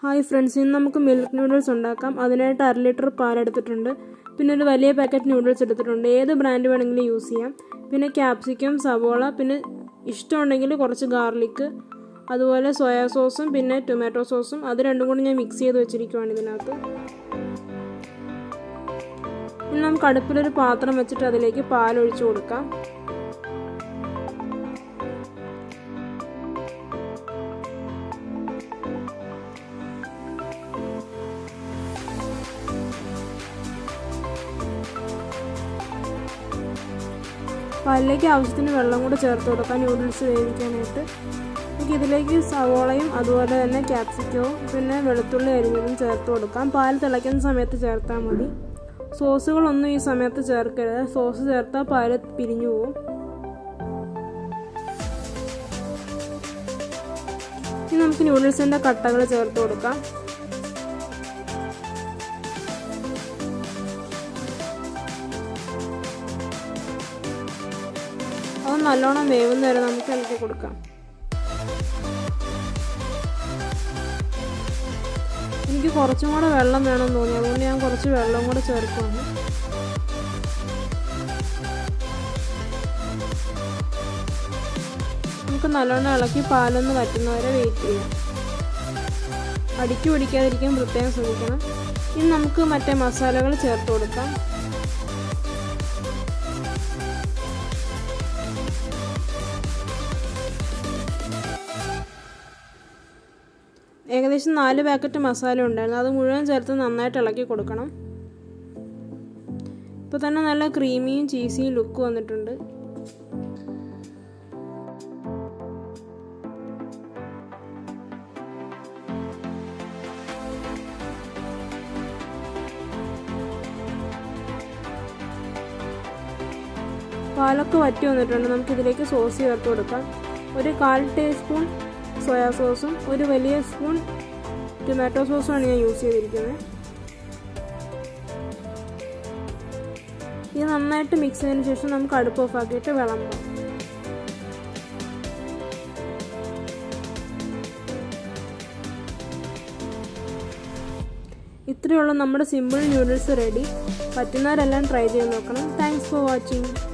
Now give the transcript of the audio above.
hi friends ഇന്ന് നമുക്ക് milk noodles ഉണ്ടാക്കാം അതിനായിട്ട് അര ലിറ്റർ പാലെടുത്തിട്ടുണ്ട് പിന്നെ ഒരു വലിയ പാക്കറ്റ് നൂഡിൽസ് എടുത്തിട്ടുണ്ട് ഏത് ബ്രാൻഡ് വേണമെങ്കിലും യൂസ് ചെയ്യാം പിന്നെ ക്യാപ്സിക്കം സവോള പിന്നെ ഇഷ്ടമുണ്ടെങ്കിൽ കുറച്ച് ഗാർലിക്ക് അതുപോലെ സോയാ സോസും പിന്നെ ടൊമാറ്റോ സോസും അത് രണ്ടും കൂടി ഞാൻ മിക്സ് ചെയ്ത് വെച്ചിരിക്കുവാണ് ഇതിനകത്ത് ഇനി നമുക്ക് അടുപ്പിലൊരു പാത്രം വെച്ചിട്ട് അതിലേക്ക് പാലൊഴിച്ച് കൊടുക്കാം പാലിലേക്ക് ആവശ്യത്തിന് വെള്ളം കൂടെ ചേർത്ത് കൊടുക്കാം നൂഡിൽസ് വേവിക്കാനായിട്ട് നമുക്ക് ഇതിലേക്ക് സവോളയും അതുപോലെ തന്നെ ക്യാപ്സിക്കവും പിന്നെ വെളുത്തുള്ളി അരിഞ്ഞതും ചേർത്ത് കൊടുക്കാം പാൽ തിളയ്ക്കുന്ന സമയത്ത് ചേർത്താൽ മതി സോസുകളൊന്നും ഈ സമയത്ത് ചേർക്കരുത് സോസ് ചേർത്താൽ പാല് പിരിഞ്ഞു പോകും ഇനി നമുക്ക് നൂഡിൽസിൻ്റെ കട്ടകൾ ചേർത്ത് കൊടുക്കാം അത് നല്ലോണം വേവുന്ന വരെ നമുക്ക് ഇളക്കി കൊടുക്കാം എനിക്ക് കുറച്ചും കൂടെ വെള്ളം വേണമെന്ന് തോന്നി അതുകൊണ്ട് ഞാൻ കുറച്ച് വെള്ളം കൂടെ ചേർക്കുവാണ് നമുക്ക് നല്ലോണം ഇളക്കി പാലൊന്ന് വറ്റുന്നവരെ വെയിറ്റ് ചെയ്യാം അടിക്ക് പിടിക്കാതിരിക്കാൻ പ്രത്യേകം ശ്രദ്ധിക്കണം ഇനി നമുക്ക് മറ്റേ മസാലകൾ ചേർത്ത് കൊടുക്കാം ഏകദേശം നാല് പാക്കറ്റ് മസാല ഉണ്ടായിരുന്നു അത് മുഴുവൻ ചേർത്ത് നന്നായിട്ട് ഇളക്കി കൊടുക്കണം ഇപ്പോൾ തന്നെ നല്ല ക്രീമിയും ചീസിയും ലുക്ക് വന്നിട്ടുണ്ട് പാലൊക്കെ വറ്റി വന്നിട്ടുണ്ട് നമുക്കിതിലേക്ക് സോസ് ചേർത്ത് കൊടുക്കാം ഒരു കാൽ ടീസ്പൂൺ സോയാ സോസും ഒരു വലിയ സ്പൂൺ ടൊമാറ്റോ സോസുമാണ് ഞാൻ യൂസ് ചെയ്തിരിക്കുന്നത് ഇത് നന്നായിട്ട് മിക്സ് ചെയ്തതിന് ശേഷം നമുക്ക് അടുപ്പ് ഓഫ് ആക്കിയിട്ട് വിളമ്പാം ഇത്രയുള്ള നമ്മുടെ സിമ്പിൾ നൂഡിൽസ് റെഡി പറ്റുന്നവരെല്ലാം ട്രൈ ചെയ്ത് നോക്കണം താങ്ക്സ് ഫോർ വാച്ചിങ്